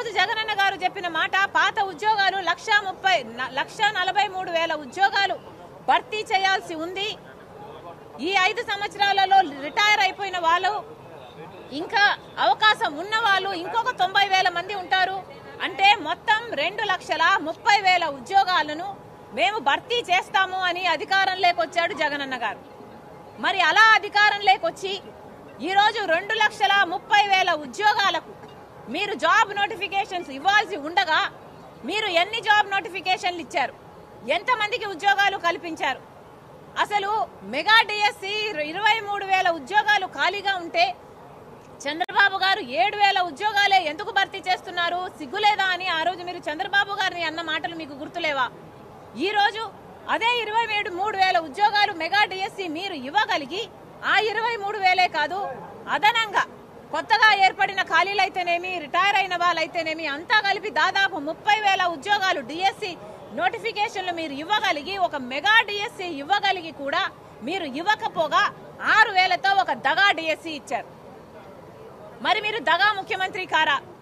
రోజు జగనన్న గారు చెప్పిన మాట పాత ఉద్యోగాలు లక్ష ముప్పై న- లక్ష నలభై మూడు వేల ఉద్యోగాలు భర్తీ చేయాల్సి ఉంది ఈ ఐదు సంవత్సరాలలో రిటైర్ అయిపోయిన వాళ్ళు ఇంకా అవకాశం ఉన్న వాళ్ళు ఇంకొక తొంభై వేల మంది ఉంటారు అంటే మొత్తం రెండు లక్షల ముప్పై వేల ఉద్యోగాలను మేము భర్తీ చేస్తాము అని అధికారంలోకి వచ్చాడు జగనన్న గారు మరి అలా అధికారం లేకొచ్చి ఈరోజు రెండు లక్షల ముప్పై వేల ఉద్యోగాలకు మీరు జాబ్ నోటిఫికేషన్స్ ఇవ్వాల్సి ఉండగా మీరు ఎన్ని జాబ్ నోటిఫికేషన్లు ఇచ్చారు ఎంతమందికి ఉద్యోగాలు కల్పించారు అసలు మెగా డిఎస్సి ఇరవై మూడు వేల ఉద్యోగాలు ఖాళీగా ఉంటే చంద్రబాబు గారు ఏడు వేల ఉద్యోగాలే ఎందుకు భర్తీ చేస్తున్నారు సిగ్గులేదా అని ఆ రోజు మీరు చంద్రబాబు గారిని అన్న మాటలు మీకు గుర్తులేవా ఈ రోజు అదే ఇరవై ఏడు మూడు వేల ఉద్యోగాలు మెగా డిఎస్సి మీరు ఇవ్వగలిగి ఆ ఇరవై మూడు వేలే కాదు అదనంగా కొత్తగా ఏర్పడిన ఖాళీలైతేనేమి రిటైర్ అయిన వాళ్ళైతేనేమి అంతా కలిపి దాదాపు ముప్పై వేల ఉద్యోగాలు డిఎస్సి నోటిఫికేషన్లు మీరు ఇవ్వగలిగి ఒక మెగా డిఎస్సి ఇవ్వగలిగి కూడా మీరు ఇవ్వకపోగా ఆరు వేలతో ఒక దగా డిఎస్సి ఇచ్చారు మరి మీరు దగా ముఖ్యమంత్రి కారా